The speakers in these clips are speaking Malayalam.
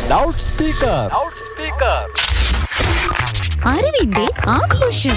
ലൗഡ് സ്പീക്കർ അറിവിന്റെ ആഘോഷം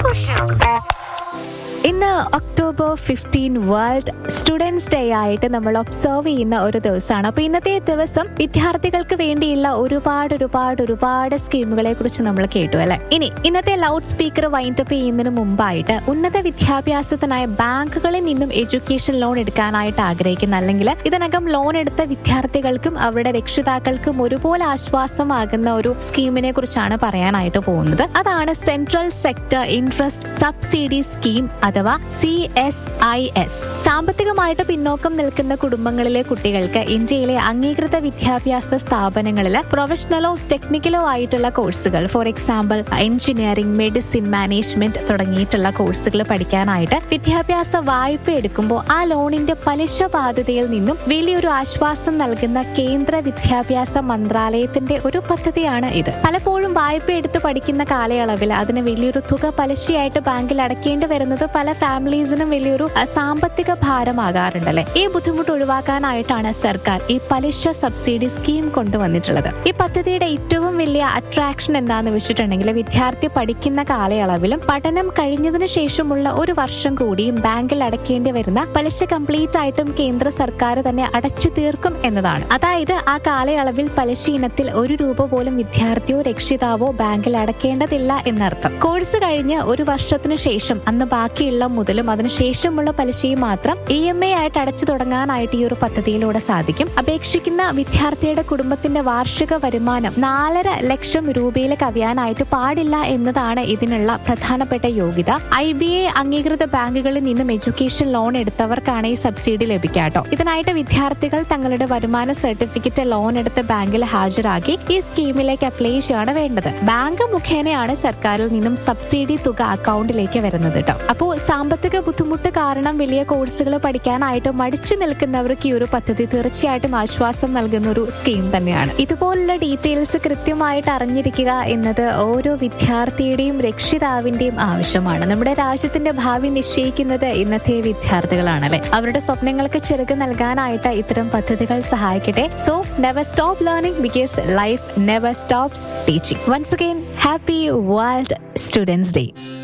ഇന്ന് October fifteen world students day ആയിട്ട് നമ്മൾ ഒബ്സർവ് ചെയ്യുന്ന ഒരു ദിവസമാണ് അപ്പൊ ഇന്നത്തെ ദിവസം വിദ്യാർത്ഥികൾക്ക് വേണ്ടിയുള്ള ഒരുപാട് ഒരുപാട് ഒരുപാട് സ്കീമുകളെ കുറിച്ച് നമ്മൾ കേട്ടു അല്ലെ ഇനി ഇന്നത്തെ ലൗഡ് സ്പീക്കർ വൈൻഡപ്പ് ചെയ്യുന്നതിന് മുമ്പായിട്ട് ഉന്നത വിദ്യാഭ്യാസത്തിനായി ബാങ്കുകളിൽ നിന്നും എഡ്യൂക്കേഷൻ ലോൺ എടുക്കാനായിട്ട് ആഗ്രഹിക്കുന്ന അല്ലെങ്കിൽ ഇതിനകം ലോൺ എടുത്ത വിദ്യാർത്ഥികൾക്കും അവരുടെ രക്ഷിതാക്കൾക്കും ഒരുപോലെ ആശ്വാസമാകുന്ന ഒരു സ്കീമിനെ കുറിച്ചാണ് പറയാനായിട്ട് പോകുന്നത് അതാണ് central sector interest subsidy scheme അഥവാ സി എസ് ഐ എസ് സാമ്പത്തികമായിട്ട് പിന്നോക്കം നിൽക്കുന്ന കുടുംബങ്ങളിലെ കുട്ടികൾക്ക് ഇന്ത്യയിലെ അംഗീകൃത വിദ്യാഭ്യാസ സ്ഥാപനങ്ങളിൽ പ്രൊഫഷണലോ ടെക്നിക്കലോ ആയിട്ടുള്ള കോഴ്സുകൾ for example engineering medicine management തുടങ്ങിയിട്ടുള്ള കോഴ്സുകൾ പഠിക്കാനായിട്ട് വിദ്യാഭ്യാസ വായ്പ എടുക്കുമ്പോൾ ആ ലോണിന്റെ പലിശ ബാധ്യതയിൽ നിന്നും വലിയൊരു ആശ്വാസം നൽകുന്ന കേന്ദ്ര വിദ്യാഭ്യാസ മന്ത്രാലയത്തിന്റെ ഒരു പദ്ധതിയാണ് ഇത് പലപ്പോഴും വായ്പ എടുത്ത് പഠിക്കുന്ന കാലയളവിൽ അതിന് വലിയൊരു തുക പലിശയായിട്ട് ബാങ്കിൽ അടയ്ക്കേണ്ടി വരുന്നത് പല ഫാമിലീസിനും വലിയൊരു അഹ്, സാമ്പത്തിക ഭാരമാകാറുണ്ടല്ലേ ഈ ബുദ്ധിമുട്ട് ഒഴിവാക്കാനായിട്ടാണ് സർക്കാർ ഈ പലിശ സബ്സിഡി സ്കീം കൊണ്ടുവന്നിട്ടുള്ളത് ഈ പദ്ധതിയുടെ ഏറ്റവും വലിയ അട്രാക്ഷൻ എന്താന്ന് വെച്ചിട്ടുണ്ടെങ്കിൽ വിദ്യാർത്ഥി പഠിക്കുന്ന കാലയളവിലും പഠനം കഴിഞ്ഞതിന് ശേഷമുള്ള ഒരു വർഷം കൂടിയും ബാങ്കിൽ അടയ്ക്കേണ്ടി വരുന്ന പലിശ കംപ്ലീറ്റ് ആയിട്ടും കേന്ദ്ര സർക്കാർ തന്നെ അടച്ചു തീർക്കും എന്നതാണ് അതായത് ആ കാലയളവിൽ പലിശ ഇനത്തിൽ ഒരു രൂപ പോലും വിദ്യാർത്ഥിയോ രക്ഷിതാവോ ബാങ്കിൽ അടയ്ക്കേണ്ടതില്ല എന്നർത്ഥം കോഴ്സ് കഴിഞ്ഞ് ഒരു വർഷത്തിനു ശേഷം അന്ന് ബാക്കിയുള്ള മുതലും അതിനുശേഷമുള്ള പലിശയും മാത്രം ഇ എം ഐ ആയിട്ട് അടച്ചു തുടങ്ങാനായിട്ട് ഈ ഒരു പദ്ധതിയിലൂടെ സാധിക്കും അപേക്ഷിക്കുന്ന വിദ്യാർത്ഥിയുടെ കുടുംബത്തിന്റെ വാർഷിക വരുമാനം നാലര ലക്ഷം രൂപയിൽ കവിയാനായിട്ട് പാടില്ല എന്നതാണ് ഇതിനുള്ള പ്രധാനപ്പെട്ട യോഗ്യത ഐ ബി എ അംഗീകൃത ബാങ്കുകളിൽ നിന്നും എഡ്യൂക്കേഷൻ ലോൺ എടുത്തവർക്കാണ് ഈ സബ്സിഡി ലഭിക്കാട്ടോ ഇതിനായിട്ട് വിദ്യാർത്ഥികൾ തങ്ങളുടെ വരുമാന സർട്ടിഫിക്കറ്റ് ലോൺ എടുത്ത ബാങ്കിൽ ഹാജരാക്കി ഈ സ്കീമിലേക്ക് അപ്ലൈ ചെയ്യാണ് വേണ്ടത് ബാങ്ക് മുഖേനയാണ് സർക്കാരിൽ നിന്നും സബ്സിഡി തുക അക്കൗണ്ടിലേക്ക് വരുന്നത് കേട്ടോ അപ്പോൾ സാമ്പത്തിക ബുദ്ധിമുട്ട് കാരണം വലിയ കോഴ്സുകൾ പഠിക്കാനായിട്ട് മടിച്ചു നിൽക്കുന്നവർക്ക് ഈ ഒരു പദ്ധതി തീർച്ചയായിട്ടും ആശ്വാസം നൽകുന്ന ഒരു സ്കീം തന്നെയാണ് ഇതുപോലുള്ള ഡീറ്റെയിൽസ് കൃത്യമായിട്ട് അറിഞ്ഞിരിക്കുക എന്നത് ഓരോ വിദ്യാർത്ഥിയുടെയും രക്ഷിതാവിന്റെയും ആവശ്യമാണ് നമ്മുടെ രാജ്യത്തിന്റെ ഭാവി നിശ്ചയിക്കുന്നത് ഇന്നത്തെ വിദ്യാർത്ഥികളാണ് അല്ലെ അവരുടെ സ്വപ്നങ്ങൾക്ക് ചെറുക്ക് നൽകാനായിട്ട് ഇത്തരം പദ്ധതികൾ സഹായിക്കട്ടെ so never stop learning because life never stops teaching once again happy world students day